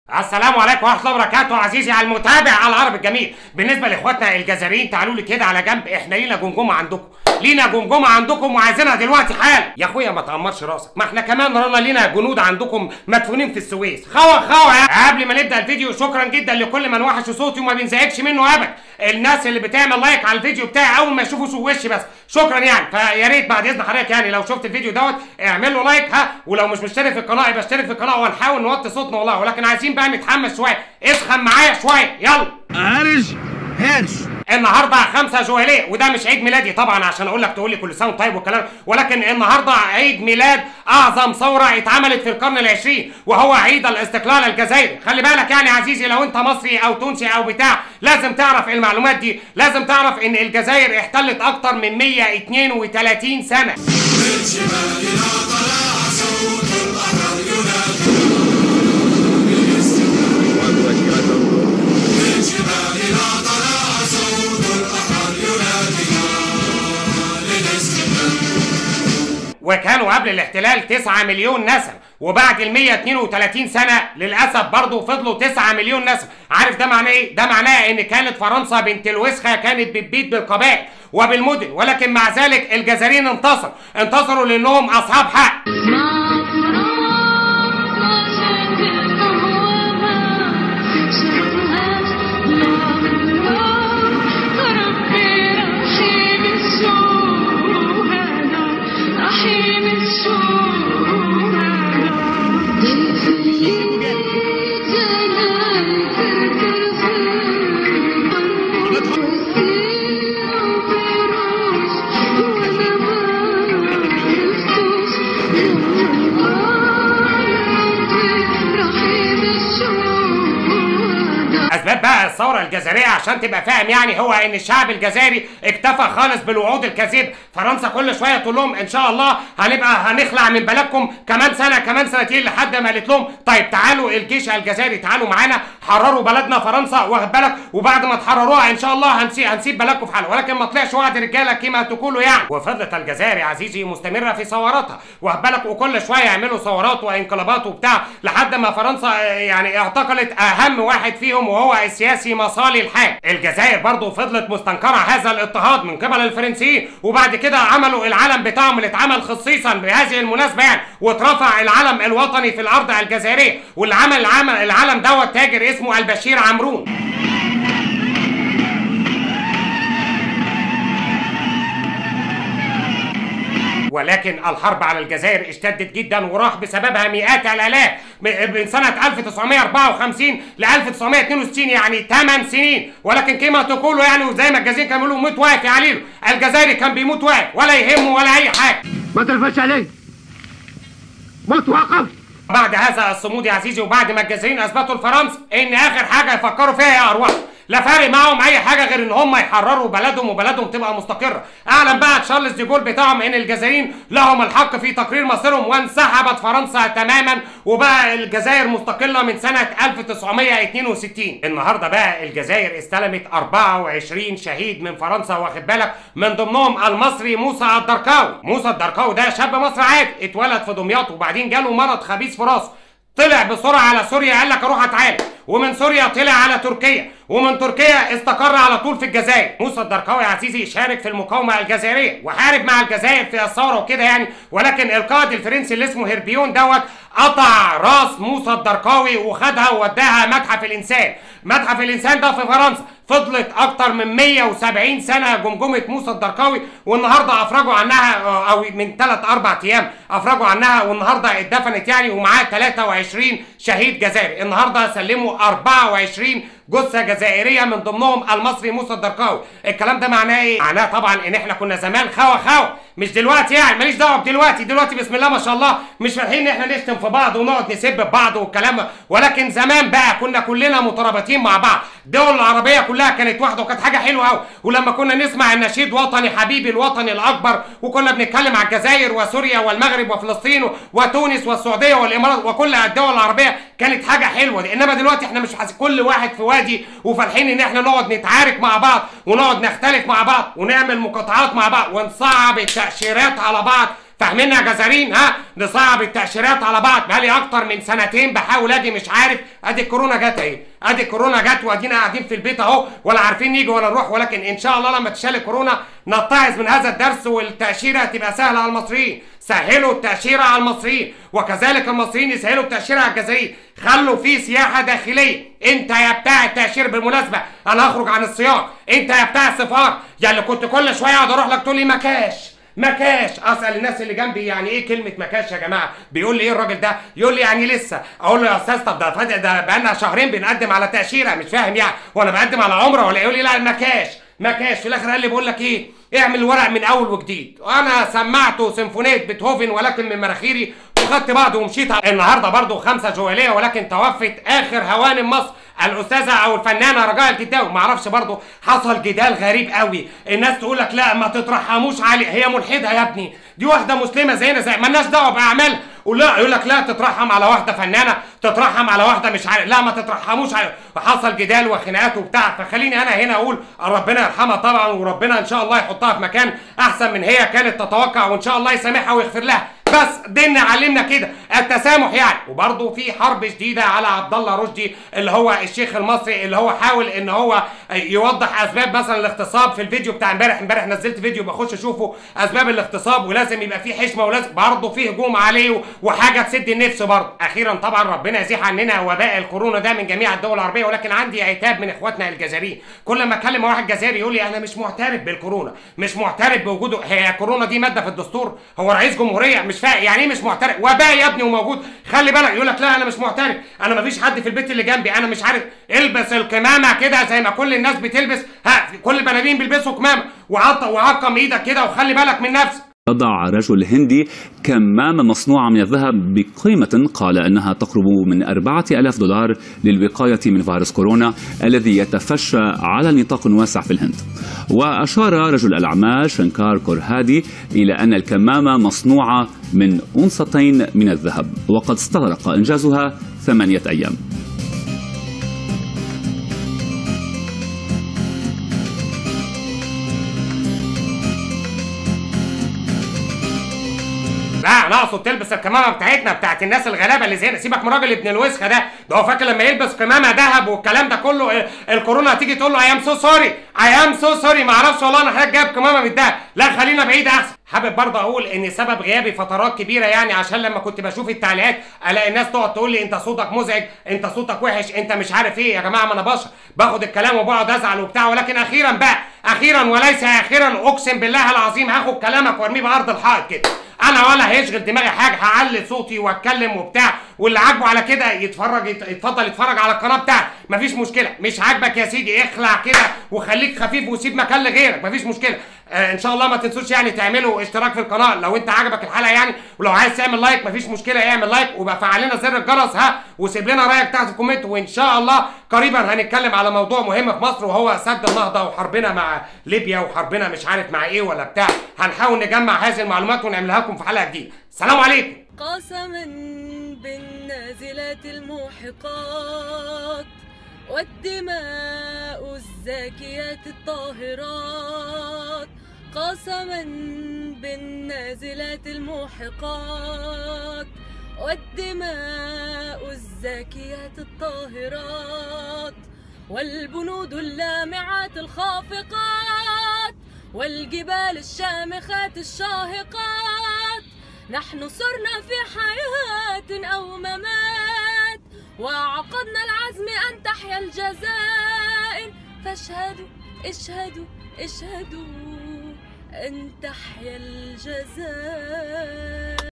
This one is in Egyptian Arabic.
السلام عليكم ورحمه الله وبركاته عزيزي على المتابع على العرب الجميل بالنسبه لاخواتنا الجزائريين تعالوا لي كده على جنب احنا لينا جمجمه عندكم لينا جمجمه عندكم وعايزينها دلوقتي حالا يا اخويا ما تعمرش راسك ما احنا كمان رانا لينا جنود عندكم مدفونين في السويس خوا خوا يا قبل ما نبدا الفيديو شكرا جدا لكل من وحش صوتي وما بينزعجش منه ابدا الناس اللي بتعمل لايك على الفيديو بتاعي اول ما يشوفوا شو وشي بس شكرا يعني فيا ريت بعد اذن حضرتك يعني لو شفت الفيديو دوت اعمل له لايك ها ولو مش مشترك في القناه يبقى اشترك في القناه وهنحاول نوطي صوتنا والله ولكن عايزين بقى نتحمس شويه اسخن معايا شويه يلا هرش هرش النهارده 5 جويليه وده مش عيد ميلادي طبعا عشان اقول لك تقول لي كل سنه طيب والكلام ولكن النهارده عيد ميلاد اعظم ثوره اتعملت في القرن العشرين وهو عيد الاستقلال الجزائري خلي بالك يعني عزيزي لو انت مصري او تونسي او بتاع لازم تعرف المعلومات دي لازم تعرف ان الجزائر احتلت اكتر من 132 سنه من شمالنا طلع صوت الأحرار ينادي من شمالنا طلع صوت الأحرار ينادي للاستقلال وكانوا قبل الاحتلال 9 مليون نسمة وبعد ال 132 سنة للأسف برضه فضلوا 9 مليون نسمة عارف ده معناه إيه؟ ده معناه إن كانت فرنسا بنت الوسخة كانت بتبيد بالقبائل وبالمدن ولكن مع ذلك الجزائريين انتصروا انتصروا لأنهم أصحاب حق اسباب بقى الثوره الجزائريه عشان تبقى فاهم يعني هو ان الشعب الجزائري اكتفى خالص بالوعود الكاذبه فرنسا كل شويه تقول لهم ان شاء الله هنبقى هنخلع من بلدكم كمان سنه كمان سنتين لحد ما قالت لهم طيب تعالوا الجيش الجزائري تعالوا معانا حرروا بلدنا فرنسا واخد بالك وبعد ما تحرروها ان شاء الله هنسيب هنسيب بلدكم في حالها ولكن ما طلعش وعد رجاله كما تقولوا يعني وفضلت الجزائر يا عزيزي مستمره في ثوراتها واخد بالك وكل شويه يعملوا ثورات وانقلابات وبتاع لحد ما فرنسا آه، يعني اعتقلت اهم واحد فيهم وهو السياسي مصالي الحاج الجزائر برضو فضلت مستنكره هذا الاضطهاد من قبل الفرنسيين وبعد كده عملوا العلم بتاعهم اللي اتعمل خصيصا بهذه المناسبه يعني واترفع العلم الوطني في الارض الجزائريه واللي عمل العمل العلم دوت تاجر اسمه البشير عمرون ولكن الحرب على الجزائر اشتدت جدا وراح بسببها مئات الالاف م- من سنه 1954 ل 1962 يعني 8 سنين ولكن كما تقولوا يعني وزي ما الجزائر كانوا بيقولوا موت واقف يا عليلو الجزائري كان بيموت واقف ولا يهمه ولا اي حاجه ما تلفش علي موت وقف بعد هذا الصمود يا عزيزي وبعد ما الجزائريين اثبتوا لفرنسا ان اخر حاجه يفكروا فيها هي ارواح لا فارق معاهم اي حاجه غير ان هم يحرروا بلدهم وبلدهم تبقى مستقره اعلن بقى تشارلز دي جول بتاعهم ان الجزائريين لهم الحق في تقرير مصيرهم وانسحبت فرنسا تماما وبقى الجزائر مستقله من سنه 1962 النهارده بقى الجزائر استلمت 24 شهيد من فرنسا واخد بالك من ضمنهم المصري موسى الدركاوي موسى الدركاوي ده شاب مصري عادي اتولد في دمياط وبعدين جاله مرض خبيث في راسه طلع بسرعه على سوريا قال لك اروح اتعالج ومن سوريا طلع على تركيا ومن تركيا استقر على طول في الجزائر موسى الدركاوي يا عزيزي شارك في المقاومه الجزائريه وحارب مع الجزائر في الثوره وكده يعني ولكن القائد الفرنسي اللي اسمه هربيون دوت قطع راس موسى الدركاوي وخدها ووداها متحف الانسان متحف الانسان ده في فرنسا فضلت اكتر من 170 سنه جمجمه موسى الدركاوي والنهارده افرجوا عنها آه، او من 3 4 ايام افرجوا عنها والنهارده اتدفنت يعني ومعاه 23 شهيد جزائري النهارده سلموا 24 جثه جزائريه من ضمنهم المصري موسى الدركاوي الكلام ده معناه ايه معناه طبعا ان احنا كنا زمان خوا خوا مش دلوقتي يعني ماليش دعوه بدلوقتي دلوقتي بسم الله ما شاء الله مش فالحين ان احنا نشتم في بعض ونقعد نسب في بعض والكلام ده. ولكن زمان بقى كنا كلنا مترابطين مع بعض الدول العربيه كلها كانت واحده وكانت حاجه حلوه قوي ولما كنا نسمع النشيد وطني حبيبي الوطني الاكبر وكنا بنتكلم على الجزائر وسوريا والمغرب وفلسطين وتونس والسعوديه والامارات وكل الدول العربيه كانت حاجه حلوه دي انما دلوقتي احنا مش حاسس كل واحد في وادي وفالحين ان احنا نقعد نتعارك مع بعض ونقعد نختلف مع بعض ونعمل مقاطعات مع بعض ونصعب التاشيرات على بعض فاهمين يا جزارين ها نصعب التاشيرات على بعض بقالي اكتر من سنتين بحاول اجي مش عارف ادي الكورونا جت اهي ادي الكورونا جت وادينا قاعدين في البيت اهو ولا عارفين نيجي ولا نروح ولكن ان شاء الله لما تشال الكورونا نتعظ من هذا الدرس والتاشيره تبقى سهله على المصريين سهلوا التاشيره على المصريين وكذلك المصريين يسهلوا التاشيره على الجزائريين خلوا في سياحه داخليه انت يا بتاع التاشير بالمناسبه انا هخرج عن السياق انت يا بتاع السفاره يا اللي كنت كل شويه اقعد اروح لك تقول لي مكاش مكاش اسال الناس اللي جنبي يعني ايه كلمه مكاش يا جماعه بيقول لي ايه الراجل ده يقول لي يعني لسه اقول له يا استاذ طب ده فاتح ده بقالنا شهرين بنقدم على تاشيره مش فاهم يعني وانا بقدم على عمره ولا يقول لي لا المكاش مكاش في الاخر قال لي بقول لك ايه اعمل الورق من اول وجديد وانا سمعته سيمفونيه بيتهوفن ولكن من مناخيري وخدت بعض ومشيت النهارده برضو خمسه جواليه ولكن توفت اخر هوانم مصر الاستاذه او الفنانه رجاء الجداوي ما اعرفش برضو حصل جدال غريب قوي الناس تقول لك لا ما تترحموش علي هي ملحده يا ابني دي واحده مسلمه زينا زي مالناش دعوه باعمالها ولا يقول لك لا تترحم على واحده فنانه تترحم على واحده مش عارف لا ما تترحموش على وحصل جدال وخناقات وبتاع فخليني انا هنا اقول ربنا يرحمها طبعا وربنا ان شاء الله يحطها في مكان احسن من هي كانت تتوقع وان شاء الله يسامحها ويغفر لها بس ديننا علمنا كده التسامح يعني وبرضه في حرب شديده على عبد الله رشدي اللي هو الشيخ المصري اللي هو حاول ان هو يوضح اسباب مثلا الاغتصاب في الفيديو بتاع امبارح امبارح نزلت فيديو بخش اشوفه اسباب الاغتصاب ولازم يبقى في حشمه ولازم برضه في هجوم عليه وحاجه تسد النفس برضه اخيرا طبعا ربنا يزيح عننا وباء الكورونا ده من جميع الدول العربيه ولكن عندي عتاب من اخواتنا الجزائريين كل ما اكلم واحد جزائري يقول لي انا مش معترف بالكورونا مش معترف بوجوده هي كورونا دي ماده في الدستور هو رئيس جمهوريه مش فاهم يعني ايه مش معترف وباء يا ابني وموجود خلي بالك يقول لك لا انا مش معترف انا مفيش حد في البيت اللي جنبي انا مش عارف البس الكمامه كده زي ما كل الناس بتلبس ها كل البني ادمين بيلبسوا كمامه وعط وعقم ايدك كده وخلي بالك من نفسك وضع رجل هندي كمامة مصنوعة من الذهب بقيمة قال أنها تقرب من أربعة ألاف دولار للوقاية من فيروس كورونا الذي يتفشى على نطاق واسع في الهند وأشار رجل الأعمال شنكار كورهادي إلى أن الكمامة مصنوعة من أنصتين من الذهب وقد استغرق إنجازها ثمانية أيام لا انا اقصد تلبس الكمامه بتاعتنا بتاعت الناس الغلابه اللي زينا سيبك من راجل ابن الوسخه ده ده هو فاكر لما يلبس كمامه ذهب والكلام ده كله إيه، الكورونا هتيجي تقول له اي ام سو سوري اي ام سو سوري ما اعرفش والله انا حضرتك جايب كمامه من الدهب لا خلينا بعيد احسن حابب برضه اقول ان سبب غيابي فترات كبيره يعني عشان لما كنت بشوف التعليقات الاقي الناس تقعد تقول لي انت صوتك مزعج انت صوتك وحش انت مش عارف ايه يا جماعه ما انا بشر باخد الكلام وبقعد ازعل وبتاع ولكن اخيرا بقى اخيرا وليس اخيرا اقسم بالله العظيم هاخد كلامك وارميه بعرض الحائط كده انا ولا هيشغل دماغي حاجه هعلي صوتي واتكلم وبتاع واللي عاجبه على كده يتفرج يت- يتفضل يتفرج على القناه بتاعتي مفيش مشكله مش عاجبك يا سيدي اخلع كده وخليك خفيف وسيب مكان لغيرك مفيش مشكله آه ان شاء الله ما تنسوش يعني تعملوا اشتراك في القناه لو انت عجبك الحلقه يعني ولو عايز تعمل لايك مفيش مشكله اعمل لايك وبقى فعل لنا زر الجرس ها وسيب لنا رايك تحت في الكومنت وان شاء الله قريبا هنتكلم على موضوع مهم في مصر وهو سد النهضه وحربنا مع ليبيا وحربنا مش عارف مع ايه ولا بتاع هنحاول نجمع هذه المعلومات ونعملها لكم في حلقه جديده السلام عليكم قسما بالنازلات الموحقات والدماء الزاكيات الطاهرات قسما بالنازلات الموحقات والدماء الزاكيات الطاهرات والبنود اللامعات الخافقات والجبال الشامخات الشاهقات نحن صرنا في حياة أو ممات وعقدنا العزم أن تحيا الجزائر فاشهدوا اشهدوا اشهدوا أن تحيا الجزائر